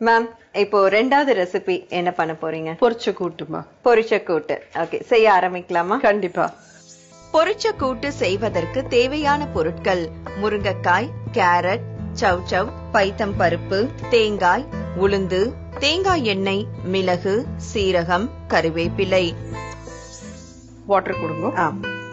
Ma'am இப்போ ரெண்டாவது recipe என்ன பண்ண போறீங்க பொரிச்ச கூட்டுமா பொரிச்ச கூட்டு ஓகே செய்ய ஆரம்பிக்கலாமா கண்டிப்பா பொரிச்ச கூட்டு செய்வதற்கு தேவையான பொருட்கள் முருங்கைக்காய் கேரட் சவ் பைத்தம் பருப்பு தேங்காய் உளுந்து தேங்காய் எண்ணெய் மிளகு சீரகம் கருவேப்பிலை வாட்டர் கொடுங்க ஆ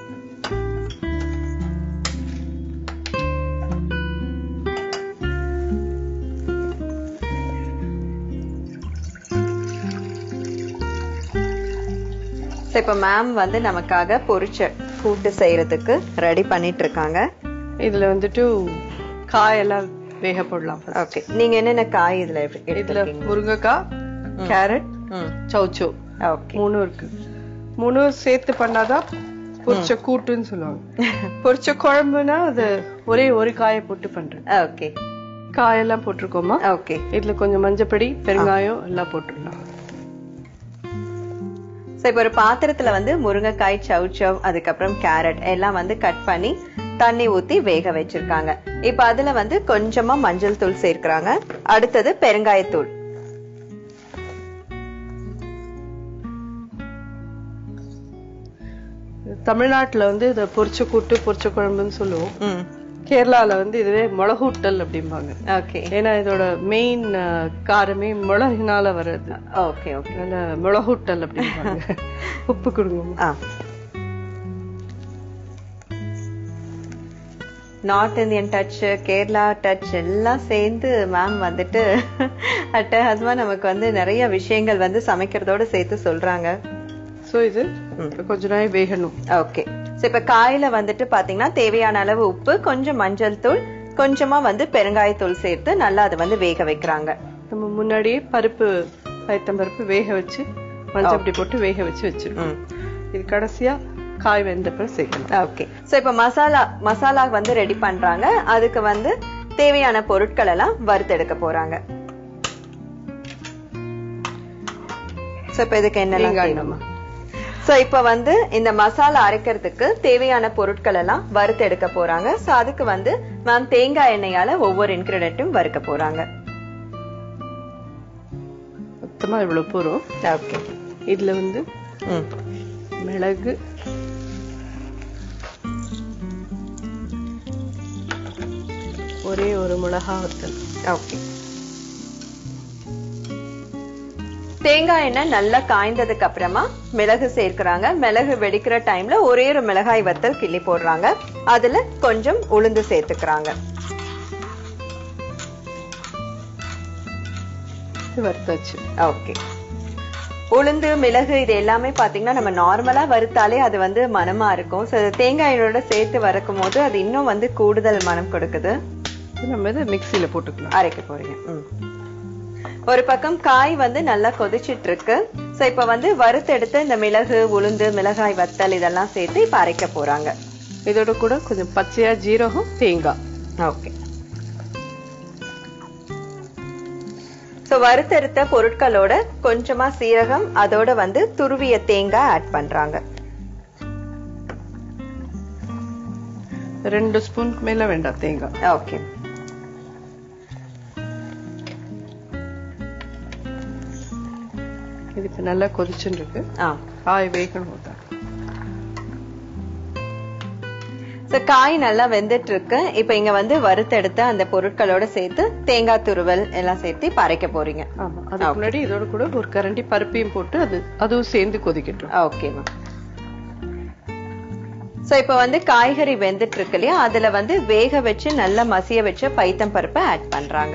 So, இப்ப மேம் வந்து நமக்காக பொரிச்ச கூட்டு செய்யறதுக்கு ரெடி பண்ணிட்டு இருக்காங்க இதுல வந்துட்டு காயெல்லாம் வேக போடலாம் first. ஓகே நீங்க என்னென்ன காய் இதுல எடுத்து- இதுல எடுத்திருக்கீங்க முருங்கைக்காய் கேரட் ம் சௌச்சோ ஓகே மூணும் இருக்கு மூணு சேர்த்து பண்ணாதான் பொரிச்ச கூட்டுன்னு சொல்லுவாங்க பொரிச்ச குழம்புனா அது ஒரே ஒரு காயை போட்டு பண்றேன் ஓகே காயெல்லாம் போட்டிருக்கோமா ஓகே இதுல கொஞ்சம் மஞ்சப்பொடி பெருங்காயம் எல்லாம் போட்டுடலாம் ஸோ இப்போ ஒரு பாத்திரத்துல வந்து முருங்கைக்காய் சவ் சவ் அதுக்கப்புறம் கேரட் எல்லாம் வந்து கட் பண்ணி தண்ணி ஊத்தி வேக வச்சிருக்காங்க இப்போ அதுல வந்து கொஞ்சமா மஞ்சள் தூள் சேர்க்கறாங்க அடுத்தது பெருங்காயத்தூள் தமிழ்நாட்டுல வந்து இத பொரிச்ச கூட்டு பொரிச்ச குழம்புன்னு சொல்லுவோம் ம் கேரளால வந்து இதுவே மிளகூட்டல் அப்படிம்பாங்க ஓகே ஏன்னா இதோட மெயின் காரமே மிளகினால வர்றது ஓகே ஓகே அதனால மிளகூட்டல் அப்படிம்பாங்க உப்பு கொடுங்க ஆ north Indian touch Kerala touch எல்லாம் சேர்ந்து மேம் வந்துட்டு அட்டகாசமா நமக்கு வந்து நிறைய விஷயங்கள் வந்து சமைக்கிறதோட சேர்த்து சொல்றாங்க சோ இது இப்ப கொஞ்ச நேரம் வேகணும் ஓகே சோ இப்ப காயில வந்துட்டு பாத்தீங்கன்னா தேவையான அளவு உப்பு கொஞ்சம் மஞ்சள் தூள் கொஞ்சமா வந்து பெருங்காயத்தூள் சேர்த்து நல்லா அதை வந்து வேக வைக்கிறாங்க நம்ம முன்னாடியே பருப்பு பயத்தம் பருப்பு வேக வச்சு மஞ்சள் அப்படி போட்டு வேக வச்சு வச்சிருக்கோம் ம் இது கடைசியா காய் வெந்த பிறகு சேர்க்கணும் ஓகே சோ இப்ப மசாலா மசாலா வந்து ரெடி பண்றாங்க அதுக்கு வந்து தேவையான பொருட்கள் எல்லாம் வறுத்தெடுக்க போறாங்க சோ இப்ப இதுக்கு என்னெல்லாம் தேங்காய் தேவை? எண்ணெய். சோ இப்ப வந்து இந்த மசாலா அரைக்கிறதுக்கு தேவையான பொருட்கள் எல்லாம் வறுத்து எடுக்க போறாங்க சோ அதுக்கு வந்து மேம் தேங்காய் எண்ணெயால ஒவ்வொரு இன்கிரிடியன்ட்டும் வறுக்க போறாங்க மொத்தமா இவ்வளவு போறோம் ஓகே இதுல வந்து ம் மிளகு ஒரே ஒரு மிளகா வத்தல் ஓகே தேங்காய் எண்ணெய் நல்லா காய்ந்ததுக்கு அப்புறமா மிளகு சேர்க்கறாங்க மிளகு வெடிக்கிற டைம்ல ஒரே ஒரு மிளகாய் வத்தல் கிள்ளி போடுறாங்க அதுல கொஞ்சம் உளுந்து சேர்த்துக்கிறாங்க இது வறுத்தாச்சு ஓகே உளுந்து மிளகு இது எல்லாமே பாத்தீங்கன்னா நம்ம நார்மலா வறுத்தாலே அது வந்து மனமா இருக்கும் So, தேங்காய் எண்ணெயோட சேர்த்து வறுக்கும் போது அது இன்னும் வந்து கூடுதல் மனம் கொடுக்குது இது நம்ம இதை மிக்சியில போட்டுக்கலாம் அரைக்க போறீங்க ம். ஒரு பக்கம் காய் வந்து நல்லா கொதிச்சிட்டு இருக்கு சோ இப்ப வந்து வறுத்தெடுத்த இந்த மிளகு உளுந்து மிளகாய் வத்தல் இதெல்லாம் சேர்த்து இப்ப அரைக்க போறாங்க இதோட கூட கொஞ்சம் பச்சையா ஜீரகம் தேங்காய் ஓகே சோ வறுத்தெடுத்த பொருட்களோட கொஞ்சமா சீரகம் அதோட வந்து துருவிய தேங்காய் ஆட் பண்றாங்க ரெண்டு ஸ்பூன் மேல வேண்டாம் தேங்காய் ஓகே இது இப்ப நல்லா கொதிச்சுன்னு இருக்கு ஆ காய் வேகணும் தான் சோ காய் நல்லா வெந்துட்டு இருக்கு இப்ப இங்க வந்து வறுத்தெடுத்த அந்த பொருட்களோட சேர்த்து தேங்காய் துருவல் எல்லாம் சேர்த்து இப்ப அரைக்க போறீங்க ஆமா அதுக்கு முன்னாடி இதோட கூட ஒரு கரண்டி பருப்பையும் போட்டு அது அதுவும் சேர்ந்து கொதிக்கட்டும் ஓகே மேம் சோ இப்ப வந்து காய்கறி வெந்துட்டு இருக்கு இல்லையா அதுல வந்து வேக வச்சு நல்லா மசிய வச்ச பைத்தம் பருப்பை ஆட் பண்றாங்க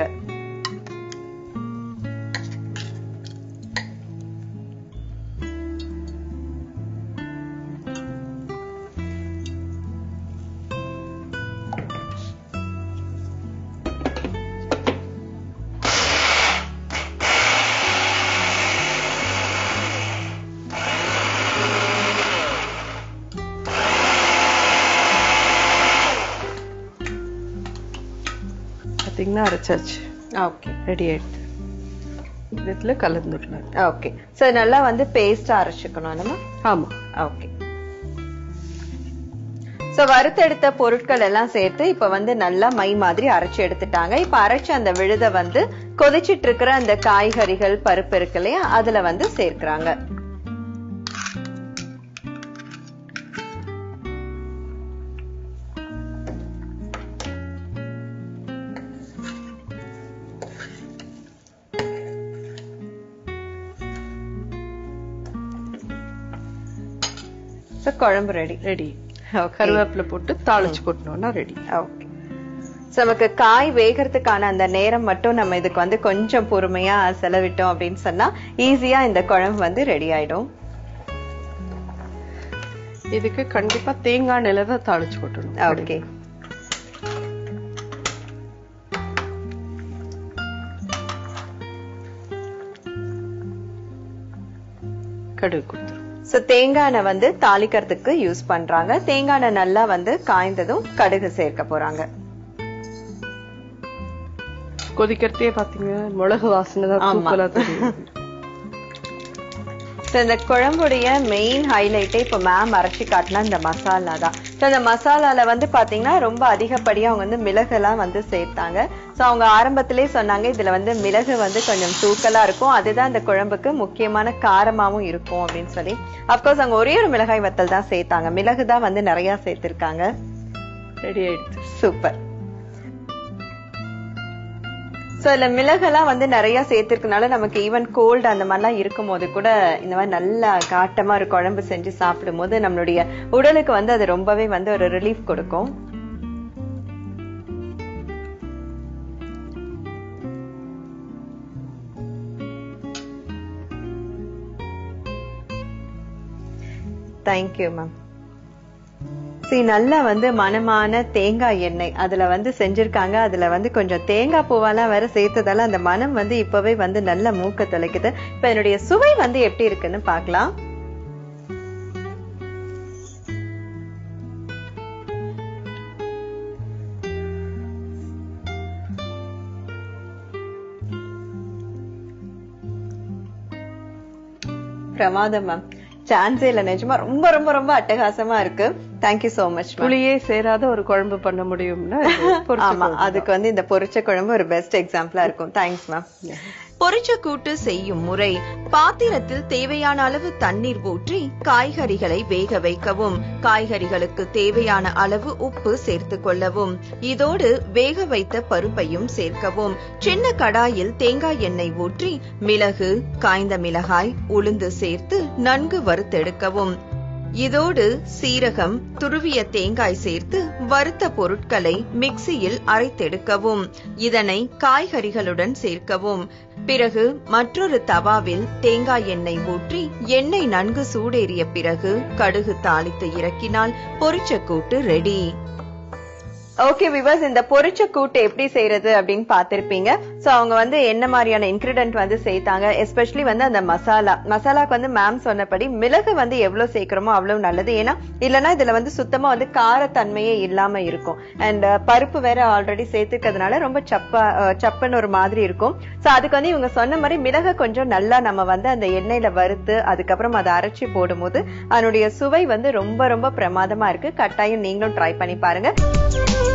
பாத்தீங்கன்னா அரைச்சாச்சு ஓகே ரெடி ஆயிடுது இதுல கலந்துடலாம் ஓகே சோ நல்லா வந்து பேஸ்டா அரைச்சுக்கணும் நம்ம ஆமா ஓகே சோ வறுத்தெடுத்த பொருட்கள் எல்லாம் சேர்த்து இப்ப வந்து நல்லா மை மாதிரி அரைச்சு எடுத்துட்டாங்க இப்ப அரைச்ச அந்த விழுத வந்து கொதிச்சிட்டு இருக்கிற அந்த காய்கறிகள் பருப்பு இருக்கு இல்லையா அதுல வந்து சேர்க்கிறாங்க So, குழம்பு ரெடி ரெடி கருவேப்பிலை போட்டு தாளிச்சு கொட்டினோம்னா ரெடி ஓகே நமக்கு காய் வேகறதுக்கான அந்த நேரம் மட்டும் நம்ம இதுக்கு வந்து கொஞ்சம் பொறுமையா செலவிட்டோம் அப்படின்னு சொன்னா ஈஸியா இந்த குழம்பு வந்து ரெடி ஆயிடும் இதுக்கு கண்டிப்பா தேங்காய் எண்ணெயில தான் தாளிச்சு கொட்டணும் ஓகே கடுகு கொடுத்துரும் சோ தேங்காய் எண்ணெய் வந்து தாளிக்கிறதுக்கு யூஸ் பண்றாங்க தேங்காய் எண்ணெய் நல்லா வந்து காய்ந்ததும் கடுகு சேர்க்க போறாங்க கொதிக்கிறதே பாத்தீங்க மிளகு வாசனை தான் ஆமா. தூக்கலா தெரியும் So, இந்த குழம்புடைய மெயின் ஹைலைட்டே இப்போ மேம் அரைச்சி காட்டினா இந்த மசாலா தான் ஸோ இந்த மசாலால வந்து பாத்தீங்கன்னா ரொம்ப அதிகப்படியா அவங்க வந்து மிளகுலாம் வந்து சேர்த்தாங்க ஸோ அவங்க ஆரம்பத்திலே சொன்னாங்க இதுல வந்து மிளகு வந்து கொஞ்சம் தூக்கலா இருக்கும் அதுதான் இந்த குழம்புக்கு முக்கியமான காரமாவும் இருக்கும் அப்படின்னு சொல்லி அப்கோர்ஸ் அவங்க ஒரே ஒரு மிளகாய் வத்தல் தான் சேர்த்தாங்க மிளகு தான் வந்து நிறைய சேர்த்திருக்காங்க ரெடி ஆயிடுச்சு சூப்பர் சோ இதுல மிளகெல்லாம் வந்து நிறைய சேர்த்திருக்கனால நமக்கு ஈவன் கோல்டு அந்த மாதிரிலாம் இருக்கும் போது கூட இந்த மாதிரி நல்லா காட்டமா ஒரு குழம்பு செஞ்சு சாப்பிடும் போது நம்மளுடைய உடலுக்கு வந்து அது ரொம்பவே வந்து ஒரு ரிலீஃப் கொடுக்கும் தேங்க்யூ மேம் சரி நல்லா வந்து மணமான தேங்காய் எண்ணெய் அதுல வந்து செஞ்சிருக்காங்க அதுல வந்து கொஞ்சம் தேங்காய் பூவெல்லாம் வேற சேர்த்ததால அந்த மனம் வந்து இப்பவே வந்து நல்ல மூக்க தொலைக்குது இப்ப என்னுடைய சுவை வந்து எப்படி இருக்குன்னு பார்க்கலாம் பிரமாதம் மேம் சான்ஸே இல்ல நிஜமா ரொம்ப ரொம்ப ரொம்ப அட்டகாசமா இருக்கு தேங்க்யூ சோ மச் மேம் புளியே சேராத ஒரு குழம்பு பண்ண முடியும்னா இது பொரிச்ச ஆமா குழம்பு அதுக்கு வந்து இந்த பொரிச்ச குழம்பு ஒரு பெஸ்ட் எக்ஸாம்பிளா இருக்கும் தேங்க்ஸ் மேம் பொரிச்ச கூட்டு செய்யும் முறை பாத்திரத்தில் தேவையான அளவு தண்ணீர் ஊற்றி காய்கறிகளை வேக வைக்கவும் காய்கறிகளுக்கு தேவையான அளவு உப்பு சேர்த்துக் கொள்ளவும் இதோடு வேக வைத்த பருப்பையும் சேர்க்கவும் சின்ன கடாயில் தேங்காய் எண்ணெய் ஊற்றி மிளகு காய்ந்த மிளகாய் உளுந்து சேர்த்து நன்கு வறுத்தெடுக்கவும் இதோடு சீரகம் துருவிய தேங்காய் சேர்த்து வறுத்த பொருட்களை மிக்சியில் அரைத்தெடுக்கவும் இதனை காய்கறிகளுடன் சேர்க்கவும் பிறகு மற்றொரு தவாவில் தேங்காய் எண்ணெய் ஊற்றி எண்ணெய் நன்கு சூடேறிய பிறகு கடுகு தாளித்து இறக்கினால் பொரிச்ச கூட்டு ரெடி ஓகே விவர்ஸ் இந்த பொரிச்ச கூட்டு எப்படி செய்யறது அப்படின்னு பார்த்திருப்பீங்க சோ அவங்க வந்து என்ன மாதிரியான இன்கிரிடென்ட் வந்து சேர்த்தாங்க எஸ்பெஷலி வந்து அந்த மசாலா மசாலாக்கு வந்து மேம் சொன்னபடி மிளகு வந்து எவ்வளவு சேர்க்கிறோமோ அவ்வளவு நல்லது ஏன்னா இல்லைன்னா இதுல வந்து சுத்தமா வந்து காரத்தன்மையே இல்லாம இருக்கும் அண்ட் பருப்பு வேற ஆல்ரெடி சேர்த்துக்கிறதுனால ரொம்ப சப்பா அஹ், சப்புன்னு ஒரு மாதிரி இருக்கும் சோ அதுக்கு வந்து இவங்க சொன்ன மாதிரி மிளகை கொஞ்சம் நல்லா நம்ம வந்து அந்த எண்ணெயில வறுத்து அதுக்கப்புறம் அதை அரைச்சி போடும்போது அதனுடைய சுவை வந்து ரொம்ப ரொம்ப பிரமாதமா இருக்கு கட்டாயம் நீங்களும் ட்ரை பண்ணி பாருங்க